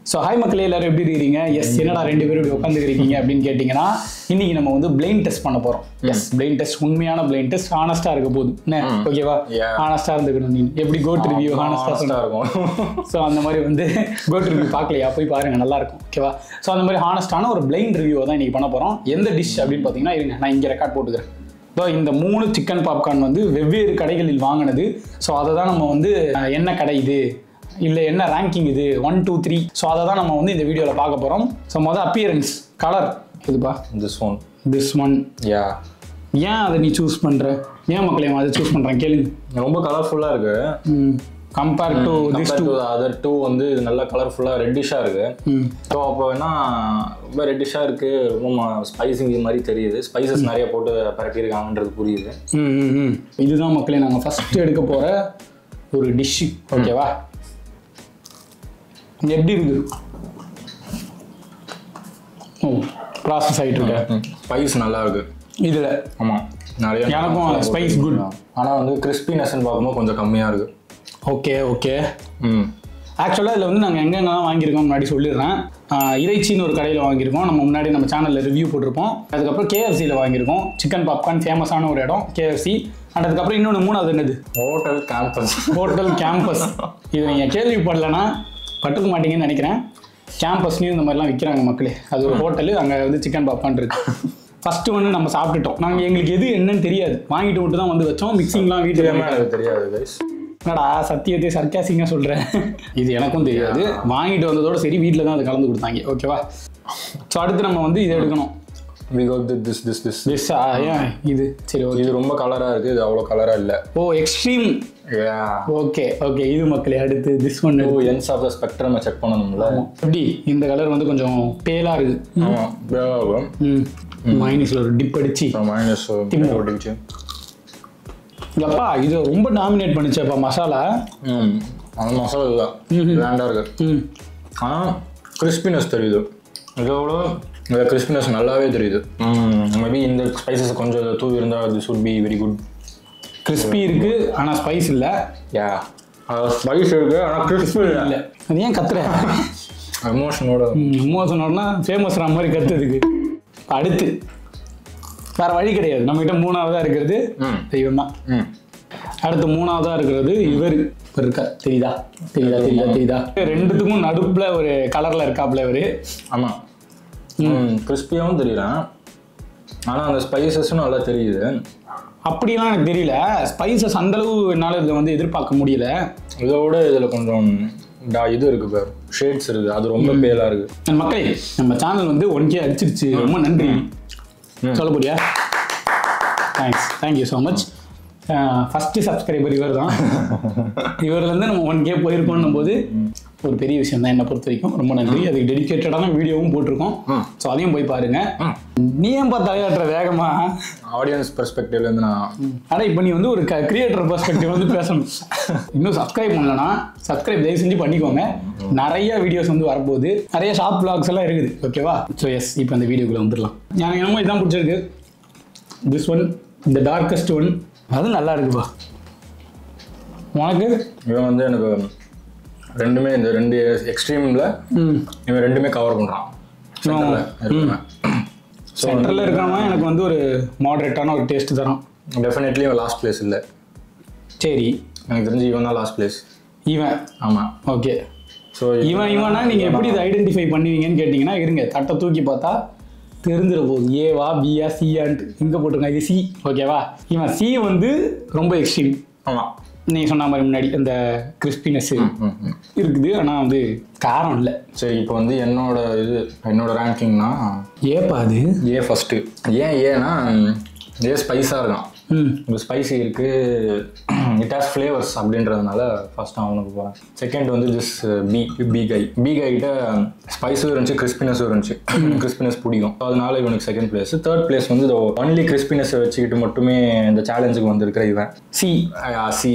So hi மக்களே எல்லாரும் எப்படி இருக்கீங்க எஸ் என்னடா ரெண்டு பேரும் இப்படி உட்காந்துருக்கீங்க அப்படின்னு கேட்டிங்கன்னா இன்னைக்கு நம்ம வந்து பிளைன் டெஸ்ட் பண்ண போகிறோம் எஸ் பிளைன் டெஸ்ட் உண்மையான பிளைன் டெஸ்ட் ஹானஸ்டாக இருக்க போகுது என்ன ஓகேவா Yeah. ஹானஸ்டாக இருந்துக்கணும் நீ எப்படி கோட் ரிவ்யூ ஹானஸ்டாக ஹானஸ்டாக இருக்கும் ஸோ அந்த மாதிரி வந்து கோட் ரிவ்யூ பார்க்கலையா போய் பாருங்க நல்லா இருக்கும் ஓகேவா ஸோ அந்த மாதிரி ஹானஸ்டான ஒரு பிளைண்ட் ரிவ்யூ தான் இன்னைக்கு பண்ண போகிறோம் எந்த டிஷ் அப்படின்னு பார்த்தீங்கன்னா இருங்க நான் இங்கே ரெக்கார்ட் போட்டுக்கிறேன் இப்போ இந்த மூணு சிக்கன் பாப்கார்ன் வந்து வெவ்வேறு கடைகளில் வாங்கினது ஸோ அதை தான் நம்ம வந்து அஹ், என்ன கடை இது இல்லை என்ன ரேங்கிங் இது ஒன் டூ த்ரீ ஸோ அதை தான் நம்ம வந்து இந்த வீடியோவில் பார்க்க போகிறோம் ஸோ மொதல் அப்பியரன்ஸ் கலர் இதுப்பா this one this one yeah ஏன் அதை நீ சூஸ் பண்ணுற ஏன் மக்களே அதை சூஸ் பண்ணுறேன் கேளுங்க ரொம்ப கலர்ஃபுல்லாக இருக்கு compare to this to other two வந்து இது நல்லா கலர்ஃபுல்லாக ரெட்டிஷாக இருக்கு ம் ஸோ அப்போ என்ன ரொம்ப ரெட்டிஷாக இருக்கு ரொம்ப ஸ்பைசிங் மாதிரி தெரியுது ஸ்பைசஸ் நிறைய போட்டு பரட்டியிருக்காங்கன்றது புரியுது ம், ம், ம். இதுதான் மக்களே நாங்கள் ஃபர்ஸ்ட் எடுக்க போற ஒரு டிஷ்ஷு ஓகேவா இது எப்படி இருக்கு ஓ ப்ராசஸ் ஆகிட்டு இருக்க ஸ்பைஸ் நல்லா இருக்கு இதில் ஆமாம் நிறைய எனக்கும் spice good. ஆனால் வந்து கிறிஸ்பினஸ்ன்னு பார்க்கும்போது கொஞ்சம் கம்மியாக இருக்கு ஓகே ஓகே ம் ஆக்சுவலாக இதில் வந்து நாங்கள் எங்கெங்கெல்லாம் வாங்கியிருக்கோம் முன்னாடி சொல்லிடுறேன் ஆஹ் இறைச்சின்னு ஒரு கடையில் வாங்கியிருக்கோம் நம்ம முன்னாடி நம்ம சேனலில் ரிவ்யூ போட்டிருப்போம் அதுக்கப்புறம் கேஎஃப்சியில் வாங்கியிருக்கோம் சிக்கன் பாப்கார்ன் ஃபேமஸான ஒரு இடம் கேஎஃப்சி அண்ட் அதுக்கப்புறம் இன்னொன்று மூணாவது என்னது ஹோட்டல் கேம்பஸ் ஹோட்டல் கேம்பஸ் இது நீங்கள் கேள்விப்படலைன்னா பட்டுக்க மாட்டீங்கன்னு நினைக்கிறேன் கேம்பஸ்லையும் இந்த மாதிரிலாம் விற்கிறாங்க மக்களே அது ஒரு ஹோட்டலு அங்கே வந்து சிக்கன் பாப்கார்ன் இருக்கு ஃபர்ஸ்ட் ஒன்று நம்ம சாப்பிட்டுட்டோம் நாங்கள் எங்களுக்கு எது என்னன்னு தெரியாது வாங்கிட்டு விட்டு தான் வந்து வச்சோம் மிக்சிங்லாம் வீட்டில் எனக்கு தெரியாது கைஸ் என்னடா சத்தியத்தை சர்க்காசிங்க சொல்கிறேன் இது எனக்கும் தெரியாது வாங்கிட்டு வந்ததோட சரி வீட்டில் தான் அதை கலந்து கொடுத்தாங்க ஓகேவா ஸோ அடுத்து நம்ம வந்து இதை எடுக்கணும் we got this this this பெஸ்ஸா ஏன் இது சரி ஓகே இது ரொம்ப கலராக இருக்கு இது அவ்வளோ கலராக இல்லை oh extreme yeah okay okay இது மக்களே அடுத்து this one two ends of the spectrum check பண்ணணும்ல எப்படி இந்த கலர் வந்து கொஞ்சம் பேலாக இருக்குது ஆமாம் பேவாகும் ம் மைனஸில் ஒரு டிப் அடிச்சு மைனஸ் ஓட்டிச்சு அப்பா இது ரொம்ப டாமினேட் பண்ணுச்சேப்பா மசாலா ம் அந்த மசாலா இல்லை வேண்டாக இருக்கு ம் ஆனால் கிறிஸ்பினஸ் தெரியுது இதோட இந்த கிறிஸ்பினஸ் நல்லாவே தெரியுது மேபி இந்த ஸ்பைசஸ் கொஞ்சம் தூவி இருந்தால் அது should be very good crispy இருக்கு ஆனால் ஸ்பைஸ் இல்லை யா ஸ்பைஸ் இருக்கு ஆனால் கிறிஸ்பி இல்லை இல்லை அது ஏன் கத்துற எமோஷனோட மோசனோடனா ஃபேமஸ் மாதிரி கத்துறதுக்கு அடுத்து வேற வழி கிடையாது நம்மகிட்ட மூணாவதா இருக்கிறது ம் தெய்வம் தான் ம் அடுத்து மூணாவதா இருக்கிறது இவர் இவர் இருக்கா தெரியுதா தெரியுதா தெரியுதா தெரியுதா ரெண்டுத்துக்கும் நடுப்புல ஒரு கலர்ல இருக்காப்ல இவரு ஆமாம் ம் கிறிஸ்பியாகவும் தெரியல ஆனால் அந்த ஸ்பைசஸும் நல்லா தெரியுது அப்படிலாம் எனக்கு தெரியல ஸ்பைசஸ் அந்த அளவு என்னால் இதில் வந்து எதிர்பார்க்க முடியல இதோட இதில் கொஞ்சம் டா- இது இருக்கு பார் ஷேட்ஸ் இருக்கு அது ரொம்ப பேலாக இருக்கு என் மக்களே நம்ம சேனல் வந்து ஒன் கே அடிச்சிருச்சு ரொம்ப நன்றி சொல்ல போறியா thanks thank you so much first subscriber இவர் தான் இவர்லேருந்து நம்ம ஒன் கே போயிருக்கோன்னும் போது ஒரு பெரிய விஷயம் தான் என்னை பொறுத்த வரைக்கும் ரொம்ப நன்றி அதுக்கு டெடிக்கேட்டடான வீடியோவும் போட்டிருக்கோம் ஸோ அதையும் போய் பாருங்க நீ ஏன் பார்த்து தலையாட்டுற வேகமா ஆடியன்ஸ் பெர்ஸ்பெக்டிவ்லேருந்து நான் ஆனால் இப்போ நீ வந்து ஒரு கிரியேட்டர் பெர்ஸ்பெக்டிவ் வந்து பேசணும் இன்னும் சப்ஸ்கிரைப் பண்ணலன்னா சப்ஸ்கிரைப் தயவு செஞ்சு பண்ணிக்கோங்க நிறைய வீடியோஸ் வந்து வரப்போகுது நிறைய ஷார்ட் vlogs எல்லாம் இருக்குது ஓகேவா ஸோ எஸ் இப்போ இந்த வீடியோக்குள்ள வந்துடலாம் எனக்கு என்னமோ இதான் பிடிச்சிருக்கு திஸ் ஒன் இந்த டார்க்கஸ்ட் ஒன் அது நல்லா இருக்குப்பா உனக்கு இவன் வந்து எனக்கு ரெண்டுமே இந்த ரெண்டு எக்ஸ்ட்ரீமில் ம் இவன் ரெண்டுமே கவர் பண்ணுறான் சென்டரில் இருக்கிறவன் எனக்கு வந்து ஒரு மாடரேட்டான ஒரு டேஸ்ட் தரான் டெஃபினெட்லி இவன் லாஸ்ட் பிளேஸ் இல்லை சரி எனக்கு தெரிஞ்சு இவன் தான் லாஸ்ட் பிளேஸ் இவன் ஆமாம் ஓகே ஸோ இவன் இவனா நீங்க எப்படி இதை ஐடென்டிஃபை பண்ணுவீங்கன்னு கேட்டிங்கன்னா இருங்க தட்டை தூக்கி பார்த்தா தெரிஞ்சிட போகுது ஏவா பியா சியான்ட்டு இங்கே போட்டிருங்க இது சி ஓகேவா இவன் சி வந்து ரொம்ப எக்ஸ்ட்ரீம் ஆமாம் நீ சொன்ன மாதிரி முன்னாடி அந்த கிறிஸ்பினஸ் இருக்குது ஆனால் வந்து காரம் இல்லை சரி இப்போ வந்து என்னோட இது என்னோட ரேங்கிங்னா ஏப்பா அது ஏ ஃபஸ்ட்டு ஏன் ஏன்னா ஏ ஸ்பைஸாக இருக்கான் ம் இந்த ஸ்பைசி இருக்கு இட் ஹாஸ் ஃப்ளேவர்ஸ் அப்படின்றதுனால ஃபர்ஸ்ட் அவனுக்கு போகிறேன் செகண்ட் வந்து திஸ் பி பி கை பி கைட்ட ஸ்பைஸும் இருந்துச்சு கிறிஸ்பினஸும் இருந்துச்சு கிறிஸ்பினஸ் பிடிக்கும் So, அதனால இவனுக்கு செகண்ட் பிளேஸ் தேர்ட் பிளேஸ் வந்து ஒன்லி கிறிஸ்பினஸை வச்சுக்கிட்டு மட்டுமே இந்த சேலஞ்சுக்கு வந்திருக்கிற இவன் சி சி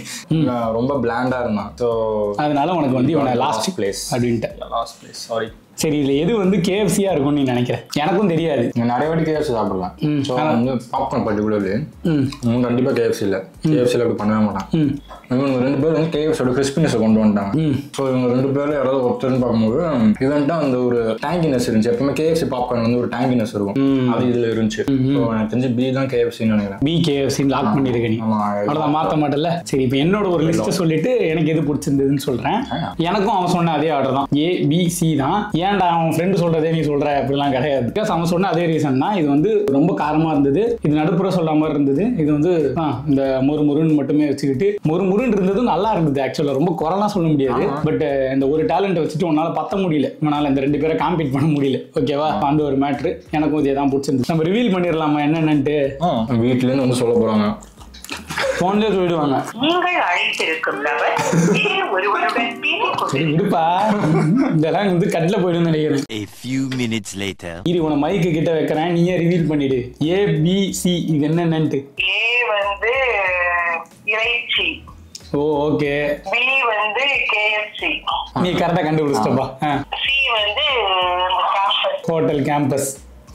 ரொம்ப பிளாண்டாக இருந்தான் ஸோ அதனால உனக்கு வந்து இவனை லாஸ்ட் பிளேஸ் அப்படின்ட்டு லாஸ்ட் பிளேஸ் சாரி சரி இதுல எது வந்து கேஎஃப்சியா இருக்கும்னு நீ நினைக்கிறேன் எனக்கும் தெரியாது நான் நிறைய வாட்டி கேஎஃப்சி சாப்பிடலாம் ம். ஸோ வந்து பாப்கார்ன் பர்டிகுலர்லி ம் இவங்க கண்டிப்பாக கேஎஃப்சி இல்லை கேஎஃப்சியில் அப்படி பண்ணவே மாட்டான் ம் இவங்க ரெண்டு பேர் வந்து கேஎஃப்சியோட கிறிஸ்பினஸ் கொண்டு வந்துட்டாங்க ம். ஸோ இவங்க ரெண்டு பேர்ல யாராவது ஒருத்தர்னு பார்க்கும்போது இவன்ட்டாக அந்த ஒரு டேங்கினஸ் இருந்துச்சு எப்பவுமே கேஎஃப்சி பாப்கார்ன் வந்து ஒரு டேங்கினஸ் இருக்கும் அது இதில் இருந்துச்சு ஸோ எனக்கு தெரிஞ்சு பி தான் கேஎஃப்சின்னு நினைக்கிறேன் பி கேஎஃப்சின்னு லாக் பண்ணிருக்க நீ ஆமா அவ்வளோதான் மாற்ற மாட்டல சரி இப்போ என்னோட ஒரு லிஸ்ட்டை சொல்லிட்டு எனக்கு எது பிடிச்சிருந்ததுன்னு சொல்றேன் எனக்கும் அவன் சொன்ன அதே ஆர்டர் தான் ஏ பி சி தான் ஏன்டா அவன் ஃப்ரெண்டு சொல்றதே நீ சொல்ற அப்படிலாம் கிடையாது பிகாஸ் அவன் சொன்ன அதே ரீசன் தான் இது வந்து ரொம்ப காரமா இருந்தது இது நடுப்புற சொல்ற மாதிரி இருந்தது இது வந்து ஆ, இந்த மொறு முருன்னு மட்டுமே வச்சுக்கிட்டு மொறு முருன்னு இருந்ததும் நல்லா இருந்தது ஆக்சுவலாக ரொம்ப குறைலாம் சொல்ல முடியாது பட் இந்த ஒரு டேலண்ட் வச்சுட்டு உன்னால பத்த முடியல உன்னால இந்த ரெண்டு பேரை காம்பீட் பண்ண முடியல ஓகேவா அந்த ஒரு மேட்ரு எனக்கும் இதே தான் பிடிச்சிருந்தது நம்ம ரிவீல் பண்ணிடலாமா என்னென்னட்டு வீட்லேருந்து வந்து சொல்ல போகிறாங்க ஃபோன்லேயே சொல்லிடுவாங்க நீங்கள் அழைத்திருக்கும் நபர் வேறு ஒருவருடன் பேசிக் சரி விடுப்பா இதெல்லாம் வந்து கட்டில் போயிடும்னு நினைக்கிறேன் A few minutes later. இரு உன மைக்கு கிட்ட வைக்கிறேன் நீயே ரிவீல் பண்ணிடு ஏ பி சி இது என்னென்னட்டு ஏ வந்து இறைச்சி ஓ ஓகே பி வந்து கேஎஃப்சி நீ கரெக்டாக கண்டுபிடிச்சிட்டப்பா சி வந்து கேம்பஸ் ஹோட்டல் கேம்பஸ்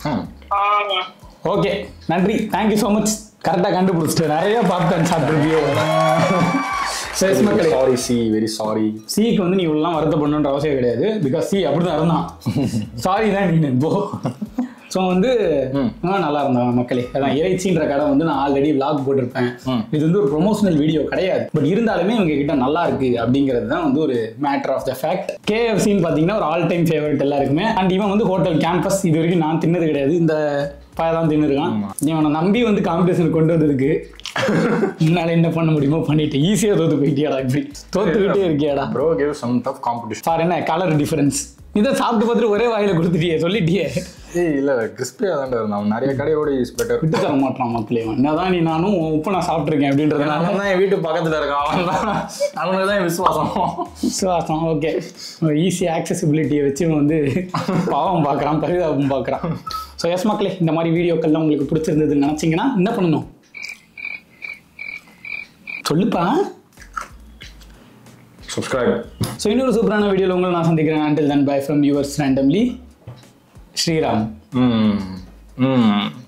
ஓகே நன்றி தேங்க்யூ ஸோ மச் கரெக்டாக கண்டுபிடிச்சிட்டு நிறைய பாப்கார்ன் சாப்பிட்ருக்கியோ சரி மக்களே சாரி சி வெரி சாரி சிக்கு வந்து நீ இவ்வளோலாம் வருத்தப்படணுன்ற அவசியம் கிடையாது பிகாஸ் சி அப்படிதான் இருந்தான் சாரி தான் நீ போ ஸோ வந்து ஆ, நல்லா இருந்தான் மக்களே அதான் இறைச்சின்ற கடை வந்து நான் ஆல்ரெடி vlog போட்டிருப்பேன் இது வந்து ஒரு ப்ரொமோஷனல் வீடியோ கிடையாது பட் இருந்தாலுமே இவங்க கிட்ட நல்லா இருக்கு அப்படிங்கிறது தான் வந்து ஒரு மேட்டர் ஆஃப் த ஃபேக்ட் கேஎஃப்சின்னு பார்த்தீங்கன்னா ஒரு ஆல் டைம் ஃபேவரட் எல்லாருக்குமே அண்ட் இவன் வந்து ஹோட்டல் கேம்பஸ் இது வரைக்கும் நான் தின்னது கிடையாது இந்த பையன் தான் தின்னுருக்கான் இவனை நம்பி வந்து காம்படிஷன் கொண்டு வந்ததுக்கு என்னால என்ன பண்ண முடியுமோ பண்ணிட்டு ஈஸியாக தோத்து போயிட்டியாடா இப்படி தோத்துக்கிட்டே இருக்கியாடா bro gave some tough competition sir என்ன கலர் டிஃபரன்ஸ் இதை சாப்பிட்டு பார்த்துட்டு ஒரே வாயில கொடுத்துட்டியே சொல்லிட்டியே ஏய் இல்லை கிறிஸ்பியாக தான் இருந்தான் நிறைய கடையோட இஸ் பெட்டர் விட்டு தர மாட்டான் மக்களே அவன். என்னதான் நீ நானும் உன் உப்பு நான் சாப்பிட்ருக்கேன் அப்படின்றதுனால அவன் தான் என் வீட்டு பக்கத்தில் இருக்கான் அவன் தான் அவனுக்கு தான் என் விசுவாசம் விசுவாசம் ஓகே ஈஸி ஆக்சசிபிலிட்டியை வச்சு இவன் வந்து பாவம் பார்க்குறான் பரிதாபம் பார்க்குறான் ஸோ எஸ் மக்களே இந்த மாதிரி வீடியோக்கள்லாம் உங்களுக்கு பிடிச்சிருந்ததுன்னு நினச்சிங்கன்னா என்ன பண்ணணும் சொல்லுப்பா சப்ஸ்கிரைப் ஸோ இன்னொரு சூப்பரான வீடியோவில் உங்களை நான் சந்திக்கிறேன் until then bye from viewers randomly Sriram ம் ம்